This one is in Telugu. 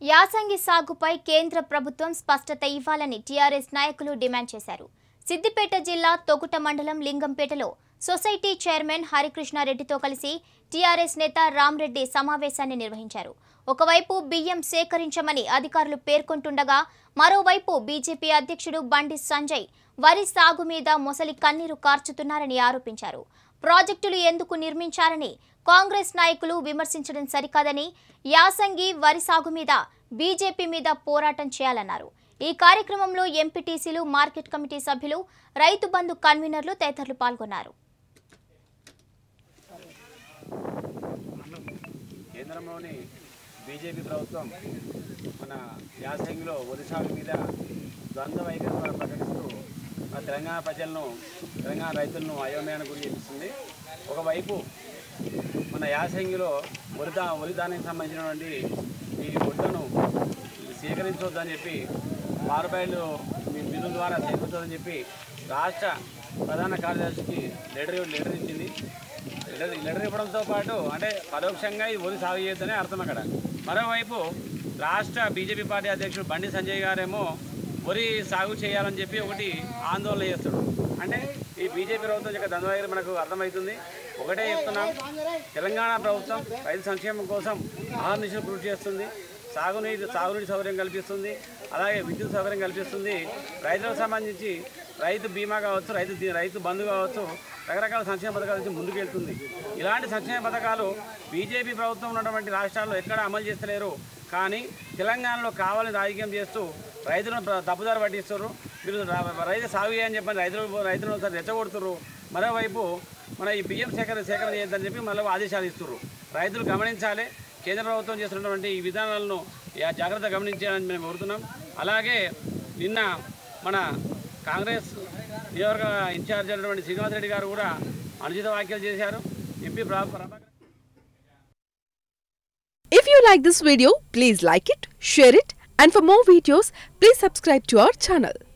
యాసంగి సాగుపై కేంద్ర ప్రభుత్వం స్పష్టత ఇవ్వాలని టీఆర్ఎస్ నాయకులు డిమాండ్ చేశారు సిద్దిపేట జిల్లా తొగుట మండలం లింగంపేటలో సొసైటీ చైర్మన్ హరికృష్ణారెడ్డితో కలిసి టీఆర్ఎస్ నేత రామ్రెడ్డి సమావేశాన్ని నిర్వహించారు ఒకవైపు బియ్యం సేకరించమని అధికారులు పేర్కొంటుండగా మరోవైపు బీజేపీ అధ్యక్షుడు బండి సంజయ్ వరి సాగు మీద మొసలి కన్నీరు కార్చుతున్నారని ఆరోపించారు ప్రాజెక్టులు ఎందుకు నిర్మించారని కాంగ్రెస్ నాయకులు విమర్శించడం సరికాదని యాసంగి వరి సాగు మీద బీజేపీ మీద పోరాటం చేయాలన్నారు ఈ కార్యక్రమంలో ఎంపీటీసీలు మార్కెట్ కమిటీ సభ్యులు రైతు బంధు కన్వీనర్లు తదితరులు పాల్గొన్నారు కేంద్రంలోని బీజేపీ ప్రభుత్వం మన యాసంగిలో వరి సాగు మీద ద్వంద్వ వైఖరి ప్రకటిస్తూ మన తెలంగాణ ప్రజలను తెలంగాణ రైతులను అయోమయానికి గురి చేస్తుంది ఒకవైపు మన యాసంగిలో వరి దా వరి ధాన్యానికి సంబంధించినటువంటి ఈ వడ్లను సేకరించవద్దని చెప్పి మారుబయలు మీ బిల్లుల ద్వారా సేకరించవద్దని చెప్పి రాష్ట్ర ప్రధాన కార్యదర్శికి లెటర్ లెటర్ ఇచ్చింది లెటర్ లెటర్ ఇవ్వడంతో పాటు అంటే పరోక్షంగా ఈ వరి సాగు చేయొద్దని అర్థం అక్కడ మరోవైపు రాష్ట్ర బీజేపీ పార్టీ అధ్యక్షుడు బండి సంజయ్ గారేమో వరి సాగు చేయాలని చెప్పి ఒకటి ఆందోళన చేస్తాడు అంటే ఈ బీజేపీ ప్రభుత్వం యొక్క దండవైరు మనకు అర్థమవుతుంది ఒకటే చెప్తున్నాం తెలంగాణ ప్రభుత్వం రైతు సంక్షేమం కోసం ఆహర్నిశలు కృషి చేస్తుంది సాగునీటి సాగునీటి సౌకర్యం కల్పిస్తుంది అలాగే విద్యుత్ సౌకర్యం కల్పిస్తుంది రైతులకు సంబంధించి రైతు బీమా కావచ్చు రైతు దీ- రైతు బంధు కావచ్చు రకరకాల సంక్షేమ పథకాల నుంచి ముందుకెళ్తుంది ఇలాంటి సంక్షేమ పథకాలు బీజేపీ ప్రభుత్వం ఉన్నటువంటి రాష్ట్రాల్లో ఎక్కడ అమలు చేస్తలేరు కానీ తెలంగాణలో కావాలని రాజకీయం చేస్తూ రైతులను ప్ర- తప్పుదారి పట్టిస్తారు మీరు రా- రైతు సాగు చేయని చెప్పని రైతులు రైతులను ఒకసారి రెచ్చగొడుతున్నారు మరోవైపు మన ఈ బియ్యం సేకరణ సేకరణ చేయొద్దని చెప్పి మళ్ళీ ఆదేశాలు ఇస్తున్నారు రైతులు గమనించాలి కేంద్ర ప్రభుత్వం చేస్తున్నటువంటి ఈ విధానాలను యా- జాగ్రత్త గమనించాలని మేము కోరుతున్నాం అలాగే నిన్న మన కాంగ్రెస్ నియోజకవర్గ ఇన్ఛార్జ్ అయినటువంటి శ్రీనివాసరెడ్డి గారు కూడా అనుచిత వ్యాఖ్యలు చేశారు ఎంపీ ప్రా- Prabhakar If you like this video, please like it, share it, and for more videos, please subscribe to our channel.